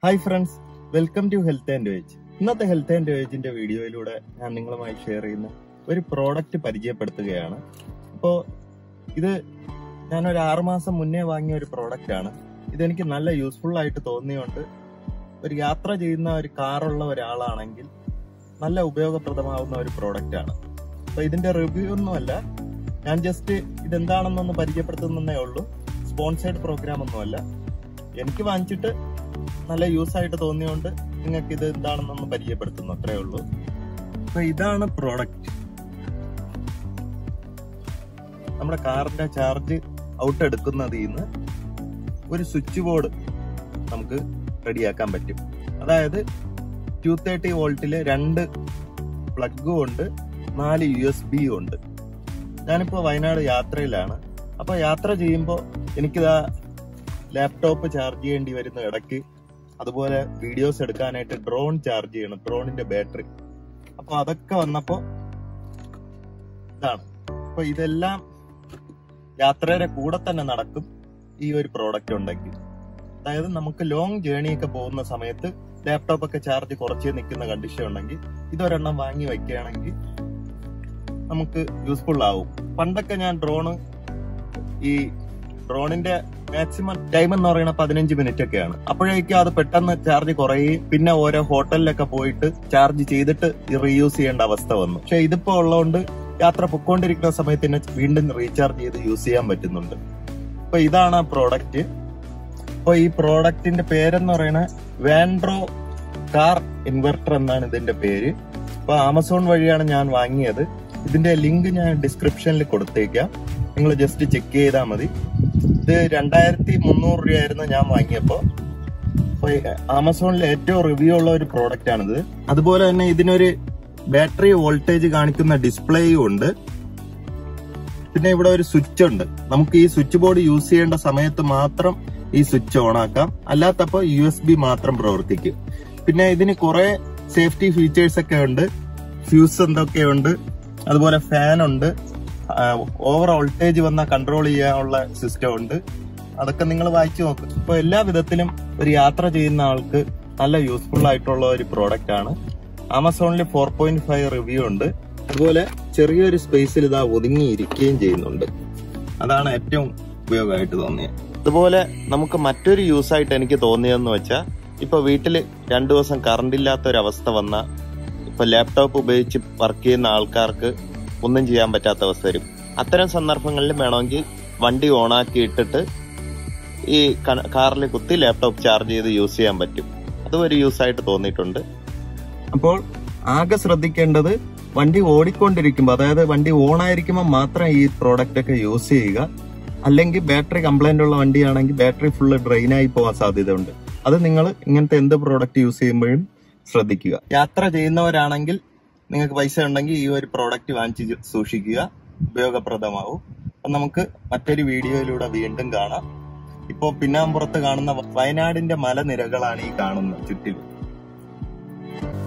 hi friends welcome to health and veg ഇന്നത്തെ health and വേജിന്റെ വീഡിയോയിലൂടെ ഞാൻ നിങ്ങളുമായി ഷെയർ ചെയ്യുന്ന ഒരു പ്രോഡക്റ്റ് പരിചയപ്പെടുത്തുകയാണ് അപ്പോൾ ഇത് ഞാൻ ഒരു ആറുമാസം മുന്നേ വാങ്ങിയ ഒരു പ്രോഡക്റ്റ് ആണ് ഇതെനിക്ക് നല്ല യൂസ്ഫുൾ ആയിട്ട് തോന്നിയുകൊണ്ട് ഒരു യാത്ര ചെയ്യുന്ന ഒരു കാറുള്ള ഒരാളാണെങ്കിൽ നല്ല ഉപയോഗപ്രദമാവുന്ന ഒരു പ്രോഡക്റ്റ് ആണ് അപ്പൊ ഇതിന്റെ റിവ്യൂ ഒന്നുമല്ല ഞാൻ ജസ്റ്റ് ഇതെന്താണെന്നൊന്ന് പരിചയപ്പെടുത്തുന്നേ ഉള്ളൂ സ്പോൺസേഡ് പ്രോഗ്രാം ഒന്നുമല്ല എനിക്ക് വാങ്ങിച്ചിട്ട് നല്ല യൂസ് ആയിട്ട് തോന്നിയോണ്ട് നിങ്ങൾക്ക് ഇത് എന്താണെന്നൊന്ന് പരിചയപ്പെടുത്തുന്നു അത്രേ ഉള്ളൂ അപ്പൊ ഇതാണ് പ്രോഡക്റ്റ് നമ്മുടെ കാറിന്റെ ചാർജ് ഔട്ട് എടുക്കുന്നതിൽ നിന്ന് ഒരു സ്വിച്ച് ബോർഡ് നമുക്ക് റെഡിയാക്കാൻ പറ്റും അതായത് ടു തേർട്ടി വോൾട്ടില് രണ്ട് പ്ലഗും ഉണ്ട് നാല് യു എസ് ബിയും ഉണ്ട് ഞാനിപ്പോ വയനാട് യാത്രയിലാണ് അപ്പൊ യാത്ര ചെയ്യുമ്പോൾ എനിക്കിതാ ലാപ്ടോപ്പ് ചാർജ് ചെയ്യേണ്ടി വരുന്ന ഇടയ്ക്ക് അതുപോലെ വീഡിയോസ് എടുക്കാനായിട്ട് ഡ്രോൺ ചാർജ് ചെയ്യണം ഡ്രോണിന്റെ ബാറ്ററി അപ്പൊ അതൊക്കെ വന്നപ്പോ ഇതാണ് അപ്പൊ ഇതെല്ലാം യാത്രയുടെ കൂടെ തന്നെ നടക്കും ഈ ഒരു പ്രോഡക്റ്റ് ഉണ്ടെങ്കിൽ അതായത് നമുക്ക് ലോങ് ജേണി ഒക്കെ പോകുന്ന സമയത്ത് ലാപ്ടോപ്പ് ഒക്കെ ചാർജ് കുറച്ച് നിൽക്കുന്ന കണ്ടീഷൻ ഉണ്ടെങ്കിൽ ഇതൊരെണ്ണം വാങ്ങി വെക്കുകയാണെങ്കിൽ നമുക്ക് യൂസ്ഫുൾ ആവും പണ്ടൊക്കെ ഞാൻ ഡ്രോണ് ഈ ഡ്രോണിന്റെ മാക്സിമം ടൈം എന്ന് പറയുന്നത് പതിനഞ്ച് മിനിറ്റ് ഒക്കെയാണ് അപ്പോഴേക്കും അത് പെട്ടെന്ന് ചാർജ് കുറയുകയും പിന്നെ ഓരോ ഹോട്ടലിലൊക്കെ പോയിട്ട് ചാർജ് ചെയ്തിട്ട് റീയൂസ് ചെയ്യേണ്ട അവസ്ഥ വന്നു പക്ഷെ ഇതിപ്പോ ഉള്ളതുകൊണ്ട് യാത്ര പൊക്കോണ്ടിരിക്കുന്ന സമയത്ത് തന്നെ വീണ്ടും റീചാർജ് ചെയ്ത് യൂസ് ചെയ്യാൻ പറ്റുന്നുണ്ട് അപ്പൊ ഇതാണ് ആ പ്രോഡക്റ്റ് അപ്പൊ ഈ പ്രോഡക്റ്റിന്റെ പേരെന്ന് പറയുന്നത് വാൻഡ്രോ കാർ ഇൻവെർട്ടർ എന്നാണ് ഇതിന്റെ പേര് അപ്പൊ ആമസോൺ വഴിയാണ് ഞാൻ വാങ്ങിയത് ഇതിന്റെ ലിങ്ക് ഞാൻ ഡിസ്ക്രിപ്ഷനിൽ കൊടുത്തേക്കാം നിങ്ങൾ ജസ്റ്റ് ചെക്ക് ചെയ്താൽ മതി ഇത് രണ്ടായിരത്തി മുന്നൂറ് രൂപയായിരുന്നു ഞാൻ വാങ്ങിയപ്പോ അപ്പൊ ആമസോണിൽ ഏറ്റവും റിവ്യൂ ഉള്ള ഒരു പ്രോഡക്റ്റ് ആണിത് അതുപോലെ തന്നെ ഇതിനൊരു ബാറ്ററി വോൾട്ടേജ് കാണിക്കുന്ന ഡിസ്പ്ലേയും ഉണ്ട് പിന്നെ ഇവിടെ ഒരു സ്വിച്ച് ഉണ്ട് നമുക്ക് ഈ സ്വിച്ച് ബോർഡ് യൂസ് ചെയ്യേണ്ട സമയത്ത് മാത്രം ഈ സ്വിച്ച് ഓൺ ആക്കാം അല്ലാത്തപ്പോ യു എസ് ബി മാത്രം പ്രവർത്തിക്കും പിന്നെ ഇതിന് കുറെ സേഫ്റ്റി ഫീച്ചേഴ്സ് ഒക്കെ ഉണ്ട് ഫ്യൂസ് എന്തൊക്കെയുണ്ട് അതുപോലെ ഫാൻ ഉണ്ട് ഓവർ വോൾട്ടേജ് വന്ന കൺട്രോൾ ചെയ്യാനുള്ള സിസ്റ്റം ഉണ്ട് അതൊക്കെ നിങ്ങൾ വായിച്ചു നോക്ക് ഇപ്പൊ എല്ലാ വിധത്തിലും ഒരു യാത്ര ചെയ്യുന്ന ആൾക്ക് നല്ല യൂസ്ഫുൾ ആയിട്ടുള്ള ഒരു പ്രോഡക്റ്റ് ആണ് ആമസോണിൽ ഫോർ പോയിന്റ് ഫൈവ് റിവ്യൂ ഉണ്ട് അതുപോലെ ചെറിയൊരു സ്പേസിൽ ഇതാ ഒതുങ്ങിയിരിക്കുകയും ചെയ്യുന്നുണ്ട് അതാണ് ഏറ്റവും ഉപയോഗമായിട്ട് തോന്നിയത് അതുപോലെ നമുക്ക് മറ്റൊരു യൂസ് ആയിട്ട് എനിക്ക് തോന്നിയതെന്ന് വെച്ചാൽ ഇപ്പൊ വീട്ടിൽ രണ്ടു ദിവസം കറണ്ട് ഇല്ലാത്ത ഒരു അവസ്ഥ വന്ന ഇപ്പൊ ലാപ്ടോപ്പ് ഉപയോഗിച്ച് വർക്ക് ചെയ്യുന്ന ആൾക്കാർക്ക് ഒന്നും ചെയ്യാൻ പറ്റാത്ത അവസ്ഥ വരും അത്തരം സന്ദർഭങ്ങളിൽ വേണമെങ്കിൽ വണ്ടി ഓണാക്കി ഇട്ടിട്ട് ഈ കാറിൽ കുത്തി ലാപ്ടോപ്പ് ചാർജ് ചെയ്ത് യൂസ് ചെയ്യാൻ പറ്റും അതും ഒരു യൂസ് ആയിട്ട് തോന്നിയിട്ടുണ്ട് അപ്പോൾ ആകെ ശ്രദ്ധിക്കേണ്ടത് വണ്ടി ഓടിക്കൊണ്ടിരിക്കുമ്പോൾ അതായത് വണ്ടി ഓൺ ആയിരിക്കുമ്പോൾ മാത്രം ഈ പ്രോഡക്റ്റ് ഒക്കെ യൂസ് ചെയ്യുക അല്ലെങ്കിൽ ബാറ്ററി കംപ്ലൈന്റ് ഉള്ള വണ്ടിയാണെങ്കിൽ ബാറ്ററി ഫുള്ള് ഡ്രെയിൻ ആയി പോകാൻ സാധ്യതയുണ്ട് അത് നിങ്ങൾ ഇങ്ങനത്തെ എന്ത് പ്രോഡക്റ്റ് യൂസ് ചെയ്യുമ്പോഴും ശ്രദ്ധിക്കുക യാത്ര ചെയ്യുന്നവരാണെങ്കിൽ നിങ്ങൾക്ക് പൈസ ഉണ്ടെങ്കിൽ ഈ ഒരു പ്രോഡക്റ്റ് വാങ്ങിച്ച് സൂക്ഷിക്കുക ഉപയോഗപ്രദമാവും അപ്പൊ നമുക്ക് മറ്റൊരു വീഡിയോയിലൂടെ വീണ്ടും കാണാം ഇപ്പോ പിന്നാമ്പുറത്ത് കാണുന്ന വയനാടിന്റെ മലനിരകളാണ് ഈ കാണുന്നത് ചുറ്റിലും